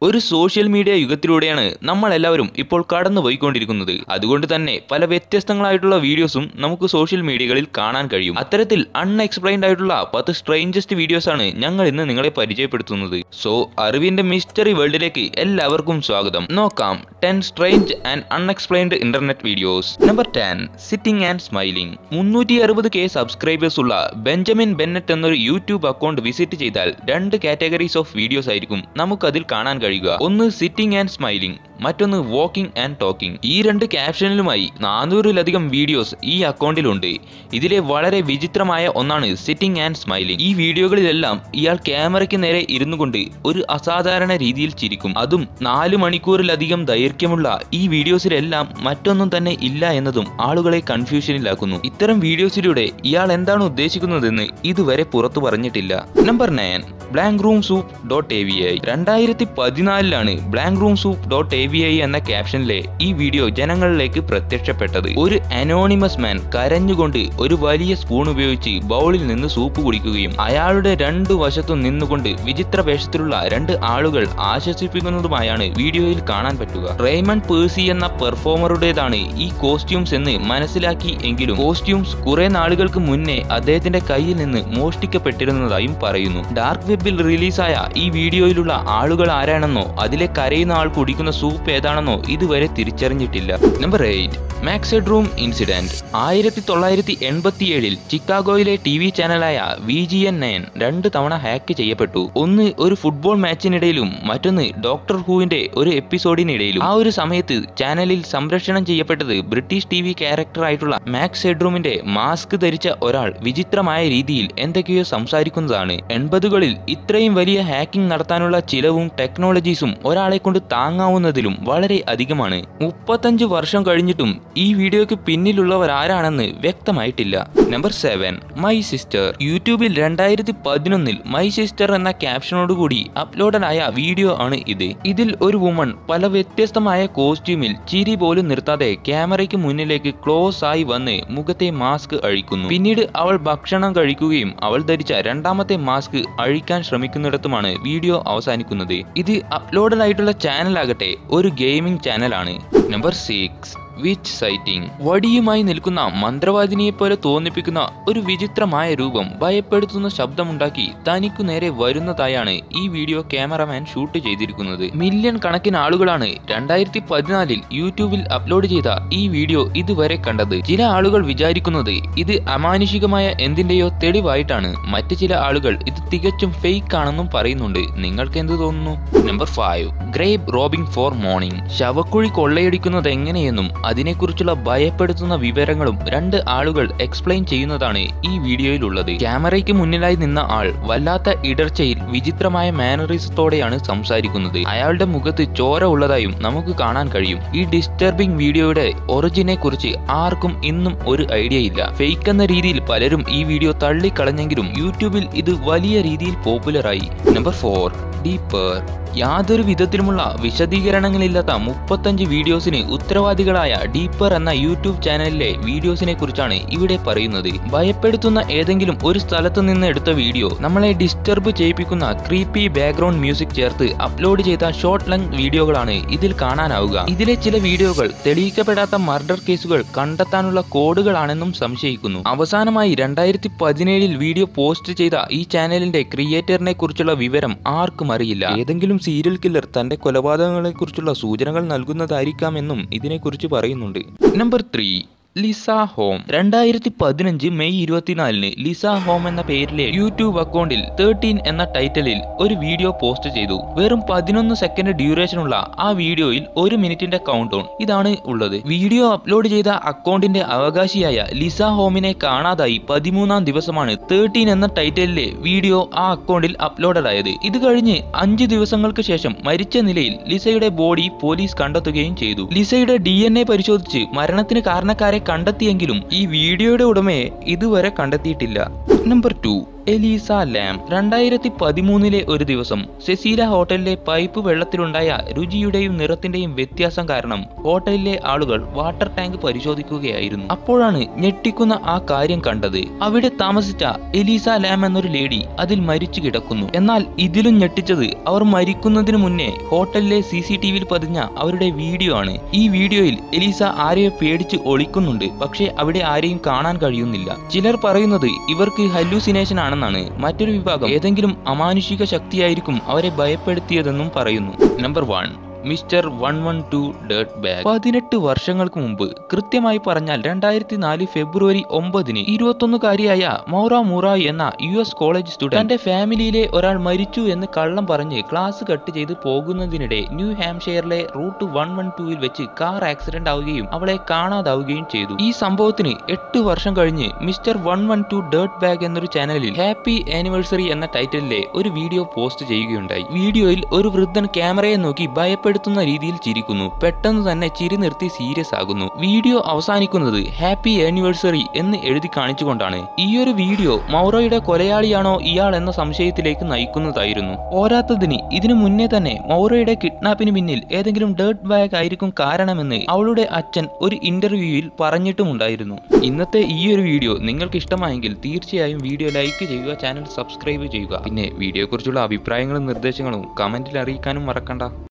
ഒരു social media യുഗത്തിലൂടെയാണ് നമ്മൾ എല്ലാവരും ഇപ്പോൾ കടന്നു പോയിക്കൊണ്ടിരിക്കുന്നത് അതുകൊണ്ട് തന്നെ പല വ്യത്യസ്തങ്ങളായിട്ടുള്ള വീഡിയോസും നമുക്ക് സോഷ്യൽ മീഡിയകളിൽ കാണാൻ കഴിയും അത്തരത്തിൽ അൺഎക്സ്പ്ലെയിൻഡ് ആയിട്ടുള്ള പത്ത് സ്ട്രേഞ്ചസ്റ്റ് വീഡിയോസ് ആണ് ഞങ്ങൾ ഇന്ന് നിങ്ങളെ പരിചയപ്പെടുത്തുന്നത് സോ അറിവിന്റെ മിസ്റ്ററി വേൾഡിലേക്ക് എല്ലാവർക്കും സ്വാഗതം നോക്കാം ten strange and unexplained internet videos number ten sitting and smiling മുന്നൂറ്റി അറുപത് കെ സബ്സ്ക്രൈബേഴ്സ് ഉള്ള ബെഞ്ചമിൻ ബെന്നറ്റ് എന്നൊരു യൂട്യൂബ് അക്കൗണ്ട് വിസിറ്റ് ചെയ്താൽ രണ്ട് കാറ്റഗറീസ് ഓഫ് വീഡിയോസ് ആയിരിക്കും നമുക്കതിൽ കാണാൻ കഴിയുക ഒന്ന് സിറ്റിംഗ് ആൻഡ് സ്മൈലിംഗ് മറ്റൊന്ന് വാക്കിംഗ് ആൻഡ് ടോക്കിംഗ് ഈ രണ്ട് ക്യാപ്ഷനിലുമായി നാനൂറിലധികം വീഡിയോസ് ഈ അക്കൗണ്ടിലുണ്ട് ഇതിലെ വളരെ വിചിത്രമായ ഒന്നാണ് സിറ്റിംഗ് ആൻഡ് സ്മൈലിംഗ് ഈ വീഡിയോകളിലെല്ലാം ഇയാൾ ക്യാമറയ്ക്ക് നേരെ ഇരുന്നു കൊണ്ട് ഒരു അസാധാരണ രീതിയിൽ ചിരിക്കും അതും നാല് മണിക്കൂറിലധികം ദൈർഘ്യമുള്ള ഈ വീഡിയോസിലെല്ലാം മറ്റൊന്നും തന്നെ ഇല്ല എന്നതും ആളുകളെ കൺഫ്യൂഷനിലാക്കുന്നു ഇത്തരം വീഡിയോസിലൂടെ ഇയാൾ എന്താണ് ഉദ്ദേശിക്കുന്നതെന്ന് ഇതുവരെ പുറത്തു പറഞ്ഞിട്ടില്ല number nine blank room soup dot A V I രണ്ടായിരത്തി പതിനാലിലാണ് blank room soup dot A V I എന്ന ക്യാപ്ഷനിലെ ഈ വീഡിയോ ജനങ്ങളിലേക്ക് പ്രത്യക്ഷപ്പെട്ടത് ഒരു അനോണിമസ് മാൻ കരഞ്ഞുകൊണ്ട് ഒരു വലിയ സ്പൂൺ ഉപയോഗിച്ച് ബൗളിൽ നിന്ന് സൂപ്പ് കുടിക്കുകയും അയാളുടെ രണ്ടു വശത്തും നിന്നുകൊണ്ട് വിചിത്ര വേഷത്തിലുള്ള രണ്ട് ആളുകൾ ആശ്വസിപ്പിക്കുന്നതുമായാണ് വീഡിയോയിൽ കാണാൻ പറ്റുക റേമണ്ട് പേഴ്സി എന്ന പെർഫോമറുടേതാണ് ഈ കോസ്റ്റ്യൂംസ് എന്ന് മനസ്സിലാക്കി എങ്കിലും കോസ്റ്റ്യൂംസ് കുറെ നാളുകൾക്ക് മുന്നേ അദ്ദേഹത്തിന്റെ കയ്യിൽ നിന്ന് മോഷ്ടിക്കപ്പെട്ടിരുന്നതായും പറയുന്നു ഡാർക്ക് വെബിൽ റിലീസായ ഈ വീഡിയോയിലുള്ള ആളുകൾ ആരാണെന്നോ അതിലെ കരയുന്ന ആൾ കുടിക്കുന്ന സൂപ്പ് ഏതാണെന്നോ ഇതുവരെ തിരിച്ചറിഞ്ഞിട്ടില്ല number eight maxed room incident ആയിരത്തി തൊള്ളായിരത്തി എൺപത്തിയേഴിൽ ചിക്കാഗോയിലെ ടി വി ചാനലായ വി ജി എൻ നയൻ രണ്ട് തവണ ഹാക്ക് ചെയ്യപ്പെട്ടു ഒന്ന് ഒരു ഫുട്ബോൾ മാച്ചിനിടയിലും മറ്റൊന്ന് ഡോക്ടർ ഹൂവിന്റെ ഒരു എപ്പിസോഡിനിടയിലും ആ ഒരു സമയത്ത് ചാനലിൽ സംരക്ഷണം ചെയ്യപ്പെട്ടത് ബ്രിട്ടീഷ് ടി വി ക്യാരക്ടറായിട്ടുള്ള മാക്സ് ഹെഡ്റൂമിന്റെ മാസ്ക് ധരിച്ച ഒരാൾ വിചിത്രമായ രീതിയിൽ എന്തൊക്കെയോ സംസാരിക്കുന്നതാണ് എൺപതുകളിൽ ഇത്രയും വലിയ ഹാക്കിംഗ് നടത്താനുള്ള ചിലവും ടെക്നോളജീസും ഒരാളെ കൊണ്ട് താങ്ങാവുന്നതിലും വളരെ അധികമാണ് മുപ്പത്തഞ്ച് വർഷം കഴിഞ്ഞിട്ടും ഈ വീഡിയോയ്ക്ക് പിന്നിലുള്ളവർ ആരാണെന്ന് വ്യക്തമായിട്ടില്ല നമ്പർ സെവൻ മൈ സിസ്റ്റർ യൂട്യൂബിൽ രണ്ടായിരത്തി പതിനൊന്നിൽ മൈ സിസ്റ്റർ എന്ന ക്യാപ്ഷനോടുകൂടി അപ്ലോഡായ വീഡിയോ ആണ് ഇത് ഇതിൽ ഒരു വുമൺ പല വ്യത്യസ്തമായ കോസ്റ്റ്യൂമിൽ ചിരി പോലും നിർത്താതെ ക്യാമറയ്ക്ക് മുന്നിലേക്ക് ക്ലോസ് ആയി വന്ന് മുഖത്തെ മാസ്ക് അഴിക്കുന്നു പിന്നീട് അവൾ ഭക്ഷണം കഴിക്കുകയും അവൾ ധരിച്ച രണ്ടാമത്തെ മാസ്ക് അഴിക്കാൻ ശ്രമിക്കുന്നിടത്തുമാണ് വീഡിയോ അവസാനിക്കുന്നത് ഇത് അപ്ലോഡഡ് ആയിട്ടുള്ള ചാനലാകട്ടെ ഒരു ഗെയിമിംഗ് ചാനലാണ് നമ്പർ സിക്സ് വിച്ച് സൈറ്റിംഗ് വടിയുമായി നിൽക്കുന്ന മന്ത്രവാദിനിയെ പോലെ തോന്നിപ്പിക്കുന്ന ഒരു വിചിത്രമായ രൂപം ഭയപ്പെടുത്തുന്ന ശബ്ദമുണ്ടാക്കി തനിക്കു നേരെ വരുന്നതായാണ് ഈ വീഡിയോ ക്യാമറമാൻ ഷൂട്ട് ചെയ്തിരിക്കുന്നത് മില്യൺ കണക്കിന് ആളുകളാണ് രണ്ടായിരത്തി പതിനാലിൽ യൂട്യൂബിൽ അപ്ലോഡ് ചെയ്ത ഈ വീഡിയോ ഇതുവരെ കണ്ടത് ചില ആളുകൾ വിചാരിക്കുന്നത് ഇത് അമാനുഷികമായ എന്തിന്റെയോ തെളിവായിട്ടാണ് മറ്റു ചില ആളുകൾ ഇത് തികച്ചും ഫേക്ക് ആണെന്നും പറയുന്നുണ്ട് നിങ്ങൾക്ക് എന്ത് തോന്നുന്നു number five grave robbing for morning ശവക്കുഴി കൊള്ളയടിക്കുന്നത് എങ്ങനെയെന്നും അതിനെക്കുറിച്ചുള്ള ഭയപ്പെടുത്തുന്ന വിവരങ്ങളും രണ്ട് ആളുകൾ എക്സ്പ്ലെയിൻ ചെയ്യുന്നതാണ് ഈ വീഡിയോയിലുള്ളത് ക്യാമറയ്ക്ക് മുന്നിലായി നിന്ന ആൾ വല്ലാത്ത ഇടർച്ചയിൽ വിചിത്രമായ മാനറിസത്തോടെയാണ് സംസാരിക്കുന്നത് അയാളുടെ മുഖത്ത് ചോര ഉള്ളതായും നമുക്ക് കാണാൻ കഴിയും ഈ ഡിസ്റ്റർബിംഗ് വീഡിയോയുടെ ഒറിജിനെ കുറിച്ച് ആർക്കും ഇന്നും ഒരു ഐഡിയ ഇല്ല ഫേക്ക് എന്ന രീതിയിൽ പലരും ഈ വീഡിയോ തള്ളിക്കളഞ്ഞെങ്കിലും യൂട്യൂബിൽ ഇത് വലിയ രീതിയിൽ പോപ്പുലറായി നമ്പർ ഫോർ ഡീപ്പർ യാതൊരു വിധത്തിലുമുള്ള വിശദീകരണങ്ങളില്ലാത്ത മുപ്പത്തഞ്ച് വീഡിയോസിന് ഉത്തരവാദികളായ ഡീപ്പർ എന്ന യൂട്യൂബ് ചാനലിലെ വീഡിയോസിനെ കുറിച്ചാണ് ഇവിടെ പറയുന്നത് ഭയപ്പെടുത്തുന്ന ഏതെങ്കിലും ഒരു സ്ഥലത്ത് നിന്ന് എടുത്ത വീഡിയോ നമ്മളെ ഡിസ്റ്റർബ് ചെയ്യിപ്പിക്കുന്ന ക്രീപ്പി ബാക്ക്ഗ്രൗണ്ട് മ്യൂസിക് ചേർത്ത് അപ്ലോഡ് ചെയ്ത ഷോർട്ട് ലെങ് വീഡിയോകളാണ് ഇതിൽ കാണാനാവുക ഇതിലെ ചില വീഡിയോകൾ തെളിയിക്കപ്പെടാത്ത മർഡർ കേസുകൾ കണ്ടെത്താനുള്ള കോഡുകളാണെന്നും സംശയിക്കുന്നു അവസാനമായി രണ്ടായിരത്തി പതിനേഴിൽ വീഡിയോ പോസ്റ്റ് ചെയ്ത ഈ ചാനലിന്റെ ക്രിയേറ്ററിനെ കുറിച്ചുള്ള വിവരം ആർക്കും അറിയില്ല ഏതെങ്കിലും സീരിയൽ കില്ലർ തന്റെ കൊലപാതകങ്ങളെ കുറിച്ചുള്ള സൂചനകൾ നൽകുന്നതായിരിക്കാമെന്നും ഇതിനെക്കുറിച്ച് പറയുന്നുണ്ട് നമ്പർ ത്രീ ലിസ ഹോം രണ്ടായിരത്തി പതിനഞ്ച് മെയ് ഇരുപത്തിനാലിന് ലിസ ഹോം എന്ന പേരിലെ യൂട്യൂബ് അക്കൗണ്ടിൽ തേർട്ടീൻ എന്ന ടൈറ്റിലിൽ ഒരു വീഡിയോ പോസ്റ്റ് ചെയ്തു വെറും പതിനൊന്ന് സെക്കൻഡ് ഡ്യൂറേഷനുള്ള ആ വീഡിയോയിൽ ഒരു മിനിറ്റിന്റെ കൗണ്ട് ഓൺ ഇതാണ് ഉള്ളത് വീഡിയോ അപ്ലോഡ് ചെയ്ത അക്കൗണ്ടിന്റെ അവകാശിയായ ലിസ ഹോമിനെ കാണാതായി പതിമൂന്നാം ദിവസമാണ് തേർട്ടീൻ എന്ന ടൈറ്റിലിലെ വീഡിയോ ആ അക്കൗണ്ടിൽ അപ്ലോഡഡ് ആയത് ഇത് കഴിഞ്ഞ് അഞ്ച് ദിവസങ്ങൾക്ക് ശേഷം മരിച്ച നിലയിൽ ലിസയുടെ ബോഡി പോലീസ് കണ്ടെത്തുകയും ചെയ്തു ലിസയുടെ ഡി പരിശോധിച്ച് മരണത്തിന് കാരണക്കാരെ കണ്ടെത്തിയെങ്കിലും ഈ വീഡിയോയുടെ ഉടമയെ ഇതുവരെ കണ്ടെത്തിയിട്ടില്ല നമ്പർ ടു എലീസ ലാം രണ്ടായിരത്തി പതിമൂന്നിലെ ഒരു ദിവസം സെസീല ഹോട്ടലിലെ പൈപ്പ് വെള്ളത്തിലുണ്ടായ രുചിയുടെയും നിറത്തിന്റെയും വ്യത്യാസം കാരണം ഹോട്ടലിലെ ആളുകൾ വാട്ടർ ടാങ്ക് പരിശോധിക്കുകയായിരുന്നു അപ്പോഴാണ് ഞെട്ടിക്കുന്ന ആ കാര്യം കണ്ടത് അവിടെ താമസിച്ച എലീസ ലാം എന്നൊരു ലേഡി അതിൽ മരിച്ചു കിടക്കുന്നു എന്നാൽ ഇതിലും ഞെട്ടിച്ചത് അവർ മരിക്കുന്നതിന് മുന്നേ ഹോട്ടലിലെ സി സി ടി വിയിൽ പതിഞ്ഞ അവരുടെ വീഡിയോ ആണ് ഈ വീഡിയോയിൽ എലീസ ആരെയോ പേടിച്ച് ഒളിക്കുന്നുണ്ട് പക്ഷേ അവിടെ ആരെയും കാണാൻ കഴിയുന്നില്ല ചിലർ പറയുന്നത് ഇവർക്ക് ഹല്യൂസിനേഷൻ ആണെന്നാണ് മറ്റൊരു വിഭാഗം ഏതെങ്കിലും അമാനുഷിക ശക്തിയായിരിക്കും അവരെ ഭയപ്പെടുത്തിയതെന്നും പറയുന്നു number one mister one one two dirt bag പതിനെട്ട് വർഷങ്ങൾക്ക് മുമ്പ് കൃത്യമായി പറഞ്ഞാൽ രണ്ടായിരത്തി നാല് ഫെബ്രുവരി ഒമ്പതിന് ഇരുപത്തൊന്നുകാരിയായ മൗറ മൂറ എന്ന യു എസ് കോളേജ് സ്റ്റുഡന്റ് തന്റെ ഫാമിലിയിലെ ഒരാൾ മരിച്ചു എന്ന് കള്ളം പറഞ്ഞ് ക്ലാസ് കട്ട് ചെയ്ത് പോകുന്നതിനിടെ ന്യൂ ഹാംഷെയറിലെ റൂട്ട് വൺ വൺ ടൂവിൽ വെച്ച് കാർ ആക്സിഡന്റ് ആവുകയും അവളെ കാണാതാവുകയും ചെയ്തു ഈ സംഭവത്തിന് എട്ട് വർഷം കഴിഞ്ഞ് mister one one two dirt bag എന്നൊരു ചാനലിൽ ഹാപ്പി ആനിവേഴ്സറി എന്ന ടൈറ്റിലിലെ ഒരു വീഡിയോ പോസ്റ്റ് ചെയ്യുകയുണ്ടായി വീഡിയോയിൽ ഒരു വൃദ്ധൻ ക്യാമറയെ നോക്കി ഭയപ്പെടുത്തുന്ന രീതിയിൽ ചിരിക്കുന്നു പെട്ടെന്ന് തന്നെ ചിരി നിർത്തി സീരിയസ് ആകുന്നു വീഡിയോ അവസാനിക്കുന്നത് ഹാപ്പി ആനിവേഴ്സറി എന്ന് എഴുതി കാണിച്ചുകൊണ്ടാണ് ഈ ഒരു വീഡിയോ മൗറയുടെ കൊലയാളിയാണോ ഇയാൾ എന്ന സംശയത്തിലേക്ക് നയിക്കുന്നതായിരുന്നു പോരാത്തതിന് ഇതിനു മുന്നേ തന്നെ മൗറയുടെ കിഡ്നാപ്പിന് പിന്നിൽ ഏതെങ്കിലും ഡേർട്ട് ബാഗ് ആയിരിക്കും കാരണമെന്ന് അവളുടെ അച്ഛൻ ഒരു ഇന്റർവ്യൂവിൽ പറഞ്ഞിട്ടുമുണ്ടായിരുന്നു ഇന്നത്തെ ഈ ഒരു വീഡിയോ നിങ്ങൾക്ക് ഇഷ്ടമായെങ്കിൽ തീർച്ചയായും വീഡിയോ ലൈക്ക് ചെയ്യുക ചാനൽ സബ്സ്ക്രൈബ് ചെയ്യുക പിന്നെ വീഡിയോയെക്കുറിച്ചുള്ള അഭിപ്രായങ്ങളും നിർദ്ദേശങ്ങളും കമന്റിൽ അറിയിക്കാനും മറക്കണ്ട